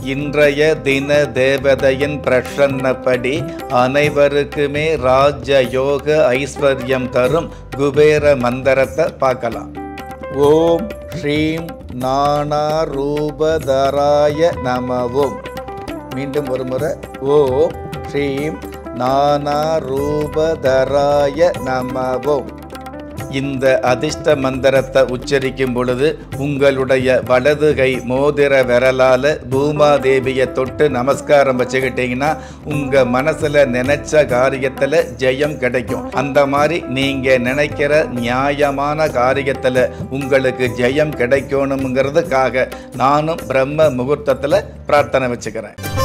இன்றைய தின தேவதையின் பிரசன்னப்படி அனைவருக்குமே ராஜ யோக ஐஸ்வர்யம் தரும் குபேர மந்திரத்தை பார்க்கலாம் ஓம் ஸ்ரீம் நானா ரூபதராய நமவோம் மீண்டும் ஒரு முறை ஓம் ஸ்ரீம் நானா ரூபதராய நமவோம் இந்த அதிர்ஷ்ட மந்திரத்தை உச்சரிக்கும் பொழுது உங்களுடைய வலது கை மோதிர விரலால பூமாதேவியை தொட்டு நமஸ்காரம் வச்சுக்கிட்டீங்கன்னா உங்க மனசுல நினைச்ச காரியத்துல ஜெயம் கிடைக்கும் அந்த மாதிரி நீங்க நினைக்கிற நியாயமான காரியத்துல உங்களுக்கு ஜெயம் கிடைக்கணுங்கிறதுக்காக நானும் பிரம்ம முகூர்த்தத்துல பிரார்த்தனை வச்சுக்கிறேன்